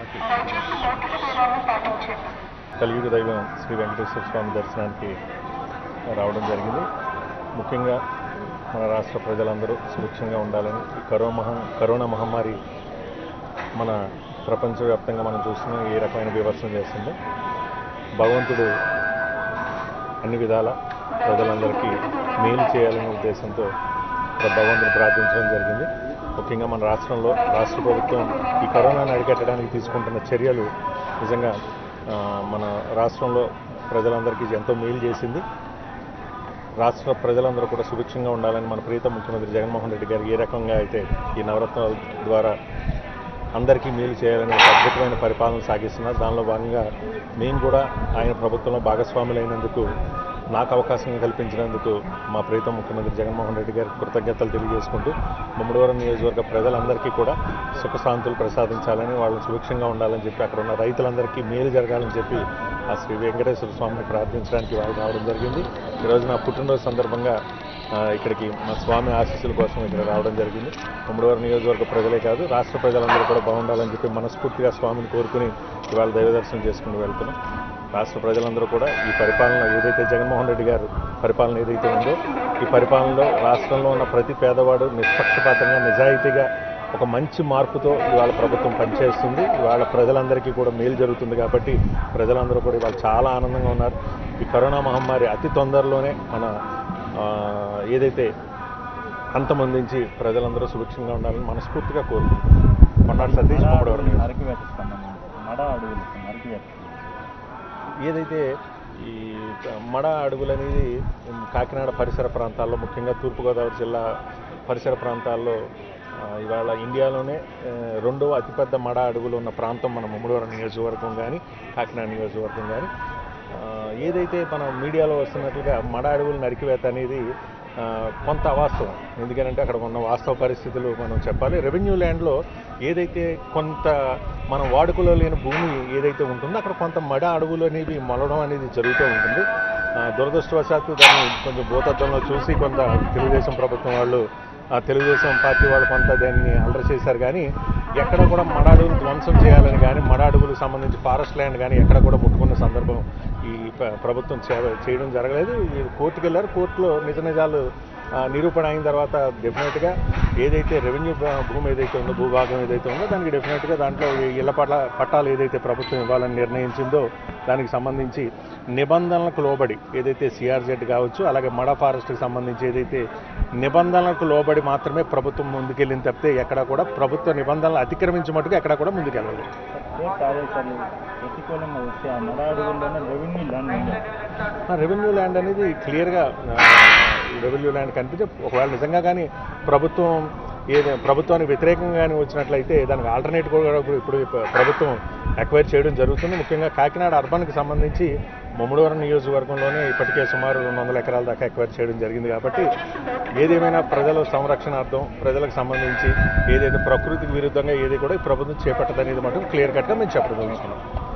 అందరికీ కలియుగ దైవం శ్రీ వెంకటేశ్వర స్వామి దర్శనానికి రావడం జరిగింది ముఖ్యంగా మన రాష్ట్ర ప్రజలందరూ సురక్షంగా ఉండాలని ఈ కరోనా మహా కరోనా మహమ్మారి మన ప్రపంచవ్యాప్తంగా మనం చూస్తున్నాం ఏ రకమైన వివర్శం చేస్తుందో భగవంతుడు అన్ని విధాల ప్రజలందరికీ మేలు చేయాలనే ఉద్దేశంతో ఇక్కడ భగవంతుని ప్రార్థించడం జరిగింది ముఖ్యంగా మన రాష్ట్రంలో రాష్ట్ర ప్రభుత్వం ఈ కరోనాను అరికట్టడానికి తీసుకుంటున్న చర్యలు నిజంగా ఆ, మన రాష్ట్రంలో ప్రజలందరికీ ఎంతో మేలు చేసింది రాష్ట్ర ప్రజలందరూ కూడా సుభిక్షంగా ఉండాలని మన ప్రీత ముఖ్యమంత్రి జగన్మోహన్ రెడ్డి గారు ఏ రకంగా అయితే ఈ నవరత్నాల ద్వారా అందరికీ మేలు చేయాలని ఒక అద్భుతమైన పరిపాలన సాగిస్తున్నారు దానిలో భాగంగా మేము కూడా ఆయన ప్రభుత్వంలో భాగస్వాములైనందుకు నాకు అవకాశం కల్పించినందుకు మా ప్రీతం ముఖ్యమంత్రి జగన్మోహన్ రెడ్డి గారికి కృతజ్ఞతలు తెలియజేసుకుంటూ ముమ్మడివరం నియోజకవర్గ ప్రజలందరికీ కూడా సుఖశాంతులు ప్రసాదించాలని వాళ్ళు సుభిక్షంగా ఉండాలని చెప్పి అక్కడ ఉన్న రైతులందరికీ మేలు జరగాలని చెప్పి ఆ శ్రీ వెంకటేశ్వర స్వామిని ప్రార్థించడానికి వారు రావడం జరిగింది ఈరోజు నా పుట్టినరోజు సందర్భంగా ఆ, ఇక్కడికి మా స్వామి ఆశీస్సుల కోసం ఇక్కడ రావడం జరిగింది ముమ్మడివారి నియోజకవర్గ ప్రజలే కాదు రాష్ట్ర ప్రజలందరూ కూడా బాగుండాలని చెప్పి మనస్ఫూర్తిగా స్వామిని కోరుకుని ఇవాళ దైవ దర్శనం చేసుకుని వెళ్తున్నాం రాష్ట్ర ప్రజలందరూ కూడా ఈ పరిపాలన ఏదైతే జగన్మోహన్ రెడ్డి గారు పరిపాలన ఏదైతే ఉందో ఈ పరిపాలనలో రాష్ట్రంలో ఉన్న ప్రతి పేదవాడు నిష్పక్షపాతంగా నిజాయితీగా ఒక మంచి మార్పుతో ఇవాళ ప్రభుత్వం పనిచేస్తుంది ఇవాళ ప్రజలందరికీ కూడా మేలు జరుగుతుంది కాబట్టి ప్రజలందరూ కూడా ఇవాళ చాలా ఆనందంగా ఉన్నారు ఈ కరోనా మహమ్మారి అతి తొందరలోనే మన ఆ, ఏదైతే అంతమందించి ప్రజలందరూ సుభిక్షంగా ఉండాలని మనస్ఫూర్తిగా కోరుకుంటున్నాం కొన్నాడు సతీష్ కుమార్ నరికివేత సంబంధం మడ అడవులు నరికివేత ఏదైతే ఈ మడ అడుగులు అనేది కాకినాడ పరిసర ప్రాంతాల్లో ముఖ్యంగా తూర్పుగోదావరి జిల్లా పరిసర ప్రాంతాల్లో ఆ, ఇవాళ ఇండియాలోనే ఆ, రెండవ అతిపెద్ద మడ అడుగులు ఉన్న ప్రాంతం మన ముమ్మడివరం నియోజకవర్గం కానీ కాకినాడ నియోజకవర్గం కానీ ఆ, ఏదైతే మన మీడియాలో వస్తున్నట్లుగా మడ అడవులు నరికివేత అనేది ఆ, కొంత అవాస్తవం ఎందుకంటే అక్కడ ఉన్న వాస్తవ పరిస్థితులు మనం చెప్పాలి రెవెన్యూ ల్యాండ్లో ఏదైతే కొంత మనం వాడుకలో లేని భూమి ఏదైతే ఉంటుందో అక్కడ కొంత మడ అడవులు అనేవి మొలడం అనేది జరుగుతూ ఉంటుంది ఆ, దురదృష్టవశాత్తు దాన్ని కొంచెం భూతత్వంలో చూసి కొంత తెలుగుదేశం ప్రభుత్వం వాళ్ళు ఆ తెలుగుదేశం పార్టీ వాళ్ళు కొంత దాన్ని అల్లరి చేశారు కానీ ఎక్కడ కూడా మడ అడవులు ధ్వంసం చేయాలని కానీ మడ అడవులకు సంబంధించి ఫారెస్ట్ ల్యాండ్ కానీ ఎక్కడ కూడా ముట్టుకున్న సందర్భం ఈ ప్ర- ప్రభుత్వం చే- చేయడం జరగలేదు వీళ్ళు కోర్టుకు వెళ్ళారు కోర్టులో నిజ నిజాలు ఆ, నిరూపణ అయిన తర్వాత డెఫినెట్గా ఏదైతే రెవెన్యూ భూ- భూమి ఏదైతే ఉందో భూభాగం ఏదైతే ఉందో దానికి డెఫినెట్గా దాంట్లో ఈ ఇళ్ల పట్ల పట్టాలు ఏదైతే ప్రభుత్వం ఇవ్వాలని నిర్ణయించిందో దానికి సంబంధించి నిబంధనలకు లోబడి ఏదైతే సిఆర్జెడ్ కావచ్చు అలాగే మడ ఫారెస్ట్కి సంబంధించి ఏదైతే నిబంధనలకు లోబడి మాత్రమే ప్రభుత్వం ముందుకెళ్ళింది తప్పితే ఎక్కడ కూడా ప్రభుత్వ నిబంధనలు అతిక్రమించి మటుకు ఎక్కడ కూడా ముందుకెళ్ళలేదు కోర్టు ఆదేశాలు ప్రతికూలంగా వస్తే ఆ మడ అడవుల్లోనే రెవెన్యూ ల్యాండ్ ఉంది ఆ రెవెన్యూ ల్యాండ్ అనేది క్లియర్గా రెవెన్యూ ల్యాండ్ కనిపించే ఒకవేళ నిజంగా కానీ ప్రభుత్వం ఏదో ప్రభుత్వానికి వ్యతిరేకంగా కానీ వచ్చినట్లయితే దానికి ఆల్టర్నేట్ కూడా ఇప్పుడు ప్ర- ప్రభుత్వం అక్వైర్ చేయడం జరుగుతుంది ముఖ్యంగా కాకినాడ అర్బన్కి సంబంధించి ముమ్మడివరం నియోజకవర్గంలోనే ఇప్పటికే సుమారు రెండు వందల ఎకరాల దాకా అక్వైర్ చేయడం జరిగింది కాబట్టి ఏదేమైనా ప్రజల సంరక్షణార్థం ప్రజలకు సంబంధించి ఏదైతే ప్రకృతికి విరుద్ధంగా ఏది కూడా ఈ ప్రభుత్వం చేపట్టదనేది మటుకు క్లియర్ కట్గా మేము చెప్పదలుచుకున్నాం